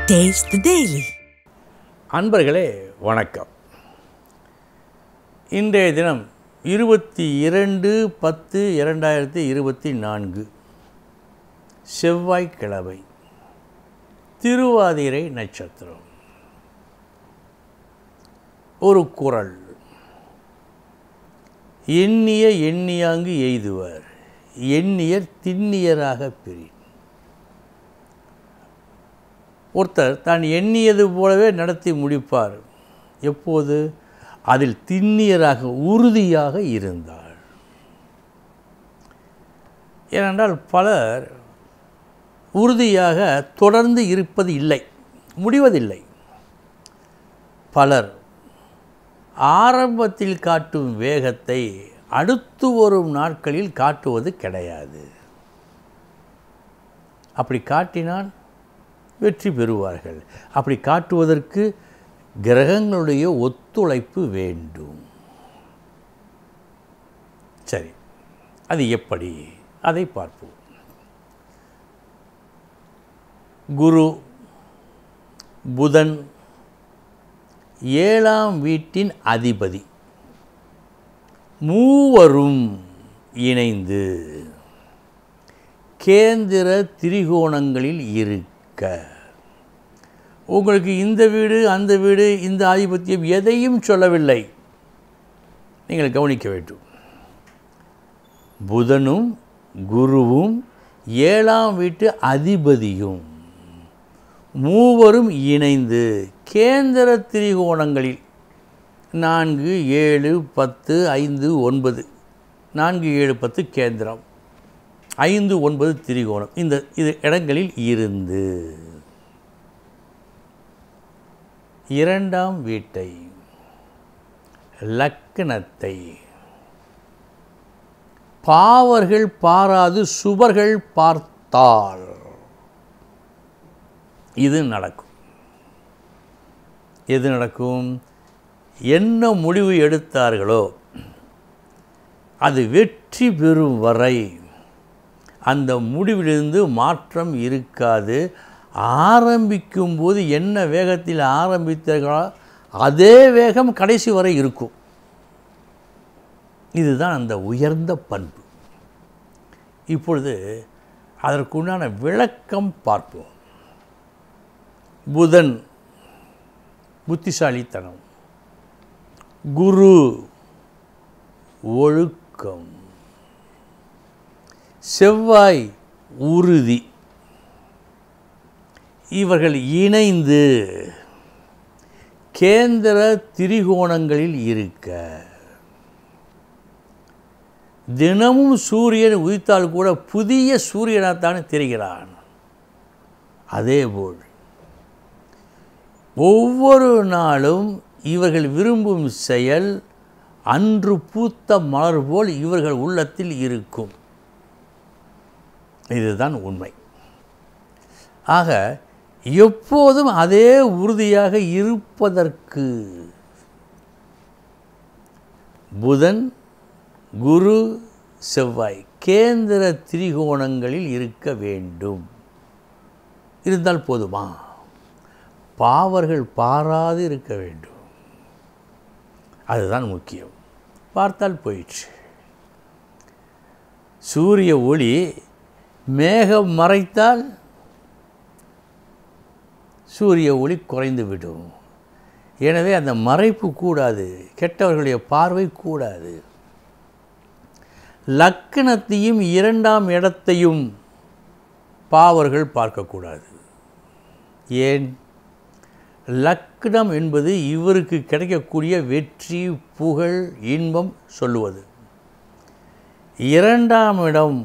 Taste the Daily. அன்பர்களே வணக்கம் இன்றைய தினம் இருபத்தி இரண்டு பத்து இரண்டாயிரத்தி இருபத்தி நான்கு செவ்வாய்க்கிழமை திருவாதிரை நட்சத்திரம் ஒரு குரல் எண்ணிய எண்ணியாங்கு எய்துவர் எண்ணியர் திண்ணியராக பிரி ஒருத்தர் தான் எண்ணியது போலவே நடத்தி முடிப்பார் எப்போது அதில் திண்ணியராக உறுதியாக இருந்தார் ஏனென்றால் பலர் உறுதியாக தொடர்ந்து இருப்பது இல்லை முடிவதில்லை பலர் ஆரம்பத்தில் காட்டும் வேகத்தை அடுத்து வரும் நாட்களில் காட்டுவது கிடையாது அப்படி காட்டினால் வெற்றி பெறுவார்கள் அப்படி காட்டுவதற்கு கிரகங்களுடைய ஒத்துழைப்பு வேண்டும் சரி அது எப்படி அதை பார்ப்போம் குரு புதன் ஏழாம் வீட்டின் அதிபதி மூவரும் இணைந்து கேந்திர திரிகோணங்களில் இருக்க உங்களுக்கு இந்த வீடு அந்த வீடு இந்த ஆதிபத்தியம் எதையும் சொல்லவில்லை நீங்கள் கவனிக்க வேண்டும் புதனும் குருவும் ஏழாம் வீட்டு அதிபதியும் மூவரும் இணைந்து கேந்திர திரிகோணங்களில் நான்கு ஏழு பத்து ஐந்து ஒன்பது நான்கு ஏழு பத்து கேந்திரம் ஐந்து ஒன்பது திரிகோணம் இந்த இது இடங்களில் இருந்து இரண்டாம் வீட்டை லக்கணத்தை பாவர்கள் பாராது சுபர்கள் பார்த்தால் இது நடக்கும் எது நடக்கும் என்ன முடிவு எடுத்தார்களோ அது வெற்றி பெறும் வரை அந்த முடிவிலிருந்து மாற்றம் இருக்காது ஆரம்பிக்கும் போது என்ன வேகத்தில் ஆரம்பித்தார்களோ அதே வேகம் கடைசி வரை இருக்கும் இதுதான் அந்த உயர்ந்த பண்பு இப்பொழுது அதற்குண்டான விளக்கம் பார்ப்போம் புதன் புத்திசாலித்தனம் குரு ஒழுக்கம் செவ்வாய் உறுதி இவர்கள் இணைந்து கேந்திர திரிகோணங்களில் இருக்க தினமும் சூரியன் உதித்தால் கூட புதிய சூரியனாகத்தான் தெரிகிறான் அதேபோல் ஒவ்வொரு நாளும் இவர்கள் விரும்பும் செயல் அன்று பூத்த மலர் போல் இவர்கள் உள்ளத்தில் இருக்கும் இதுதான் உண்மை ஆக எப்போதும் அதே உறுதியாக இருப்பதற்கு புதன் குரு செவ்வாய் கேந்திர திரிகோணங்களில் இருக்க வேண்டும் இருந்தால் போதுமா பாவர்கள் பாராது இருக்க வேண்டும் அதுதான் முக்கியம் பார்த்தால் போயிற்று சூரிய ஒளி மேகம் மறைத்தால் சூரிய ஒளி குறைந்து விடும் எனவே அந்த மறைப்பு கூடாது கெட்டவர்களுடைய பார்வை கூடாது லக்கணத்தையும் இரண்டாம் இடத்தையும் பாவர்கள் பார்க்கக்கூடாது ஏன் லக்னம் என்பது இவருக்கு கிடைக்கக்கூடிய வெற்றி புகழ் இன்பம் சொல்லுவது இரண்டாம் இடம்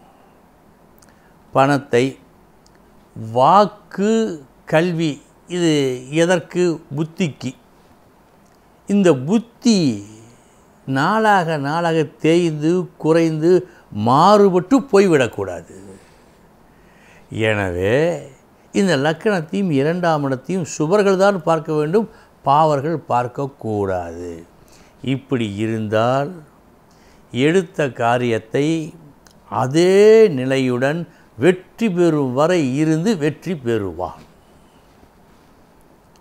பணத்தை வாக்கு கல்வி இது எதற்கு புத்திக்கு இந்த புத்தி நாளாக நாளாக தேய்ந்து குறைந்து மாறுபட்டு போய்விடக்கூடாது எனவே இந்த லக்கணத்தையும் இரண்டாம் இடத்தையும் சுபர்கள் தான் பார்க்க வேண்டும் பாவர்கள் பார்க்கக்கூடாது இப்படி இருந்தால் எடுத்த காரியத்தை அதே நிலையுடன் வெற்றி பெறும் வரை இருந்து வெற்றி பெறுவான்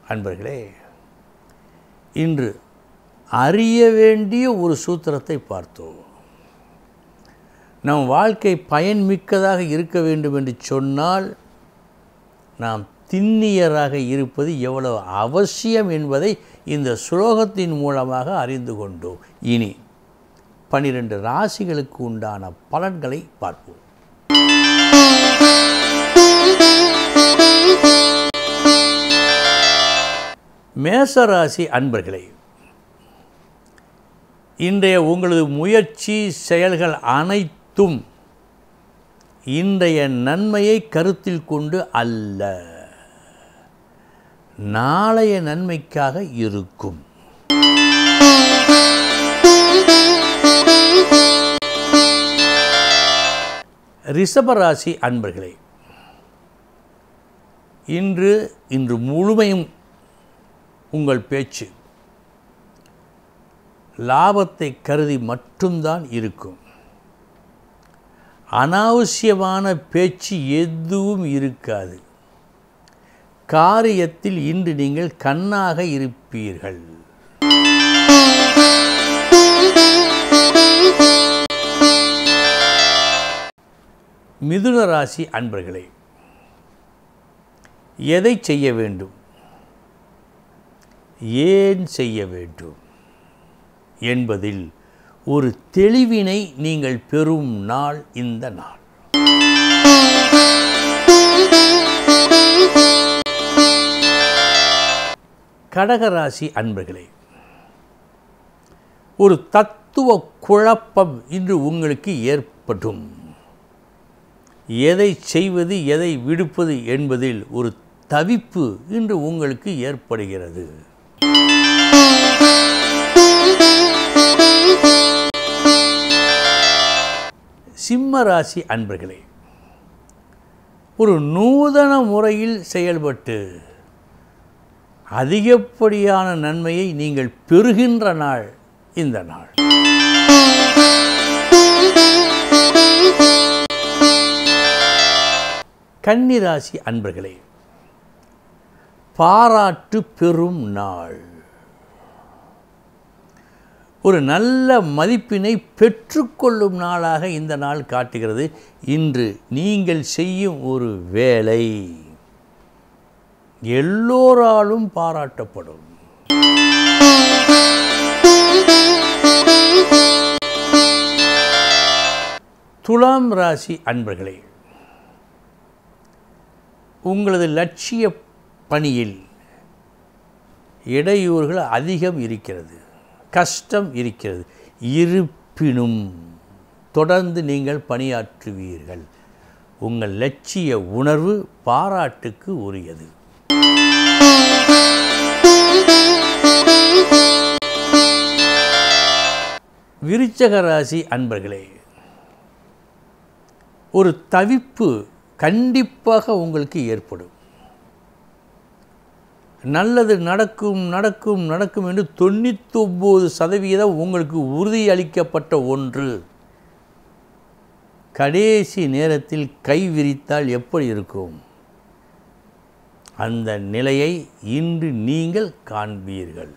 அன்பர்களே இன்று அறிய வேண்டிய ஒரு சூத்திரத்தை பார்த்தோம் நம் வாழ்க்கை பயன்மிக்கதாக இருக்க வேண்டும் என்று சொன்னால் நாம் திண்ணியராக இருப்பது எவ்வளவு அவசியம் என்பதை இந்த ஸ்லோகத்தின் மூலமாக அறிந்து கொண்டோம் இனி பனிரெண்டு ராசிகளுக்கு உண்டான பலன்களை பார்ப்போம் மேசராசி அன்பர்களே இன்றைய உங்களது முயற்சி செயல்கள் அனைத்தும் இன்றைய நன்மையை கருத்தில் கொண்டு அல்ல நாளைய நன்மைக்காக இருக்கும் ரிஷபராசி அன்பர்களே இன்று இன்று முழுமையும் உங்கள் பேச்சு லாபத்தை கருதி மட்டும்தான் இருக்கும் அனாவசியமான பேச்சு எதுவும் இருக்காது காரியத்தில் இன்று நீங்கள் கண்ணாக இருப்பீர்கள் மிதுன ராசி அன்பர்களே எதை செய்ய வேண்டும் ஏன் செய்ய வேண்டும் என்பதில் ஒரு தெளிவினை நீங்கள் பெறும் நாள் இந்த நாள் கடகராசி அன்பர்களே ஒரு தத்துவ குழப்பம் இன்று உங்களுக்கு ஏற்படும் எதை செய்வது எதை விடுப்பது என்பதில் ஒரு தவிப்பு இன்று உங்களுக்கு ஏற்படுகிறது சிம்ம ராசி அன்பர்களே ஒரு நூதன முறையில் செயல்பட்டு அதிகப்படியான நன்மையை நீங்கள் பெறுகின்ற நாள் இந்த நாள் கன்னிராசி அன்பர்களே பாராட்டு பெறும் நாள் ஒரு நல்ல மதிப்பினை பெற்றுக்கொள்ளும் நாளாக இந்த நாள் காட்டுகிறது இன்று நீங்கள் செய்யும் ஒரு வேலை எல்லோராலும் பாராட்டப்படும் துலாம் ராசி அன்பர்களே உங்களது லட்சிய பணியில் இடையூறுகள் அதிகம் இருக்கிறது கஷ்டம் இருக்கிறது இருப்பினும் தொடர்ந்து நீங்கள் பணியாற்றுவீர்கள் உங்கள் லட்சிய உணர்வு பாராட்டுக்கு உரியது விருச்சக ராசி அன்பர்களே ஒரு தவிப்பு கண்டிப்பாக உங்களுக்கு ஏற்படும் நல்லது நடக்கும் நடக்கும் நடக்கும் என்று தொண்ணூத்தொம்பது சதவீதம் உங்களுக்கு உறுதியளிக்கப்பட்ட ஒன்று கடைசி நேரத்தில் கை விரித்தால் எப்படி இருக்கும் அந்த நிலையை இன்று நீங்கள் காண்பீர்கள்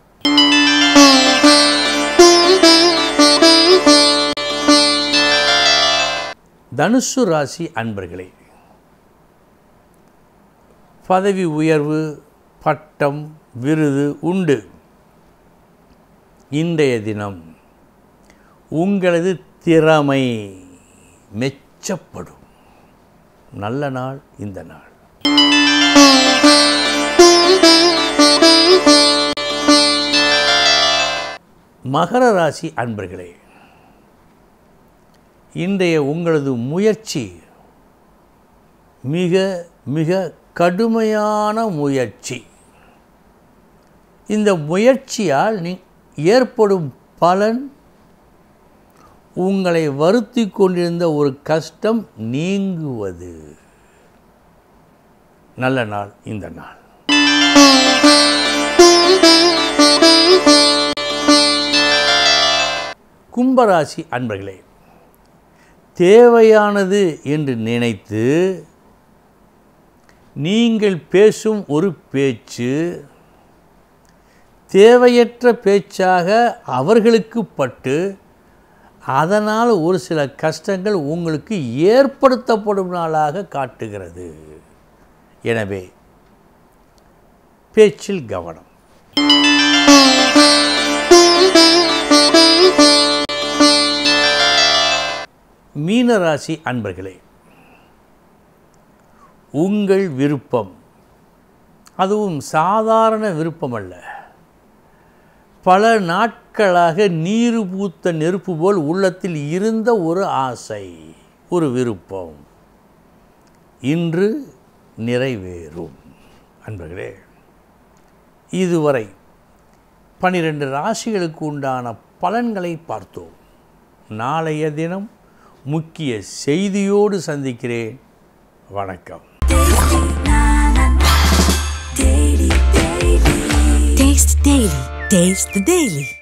தனுசு ராசி அன்பர்களே பதவி உயர்வு பட்டம் விருது உண்டு இன்றைய தினம் உங்களது திறமை மெச்சப்படும் நல்ல நாள் இந்த நாள் மகர ராசி அன்பர்களே இன்றைய உங்களது முயற்சி மிக மிக கடுமையான முயற்சி இந்த முயற்சியால் நீ ஏற்படும் பலன் உங்களை வருத்தி கொண்டிருந்த ஒரு கஷ்டம் நீங்குவது நல்ல நாள் இந்த நாள் கும்பராசி அன்பர்களே தேவையானது என்று நினைத்து நீங்கள் பேசும் ஒரு பேச்சு தேவையற்ற பேச்சாக அவர்களுக்கு பட்டு அதனால் ஒரு சில கஷ்டங்கள் உங்களுக்கு ஏற்படுத்தப்படும் நாளாக காட்டுகிறது எனவே பேச்சில் கவனம் மீனராசி அன்பர்களே உங்கள் விருப்பம் அதுவும் சாதாரண விருப்பம் அல்ல பல நாட்களாக நீரு பூத்த நெருப்பு போல் உள்ளத்தில் இருந்த ஒரு ஆசை ஒரு விருப்பம் இன்று நிறைவேறும் அன்பர்களே இதுவரை பனிரெண்டு ராசிகளுக்கு உண்டான பலன்களை பார்த்தோம் நாளைய தினம் முக்கிய செய்தியோடு சந்திக்கிறேன் வணக்கம் Taste the Daily. Taste the Daily.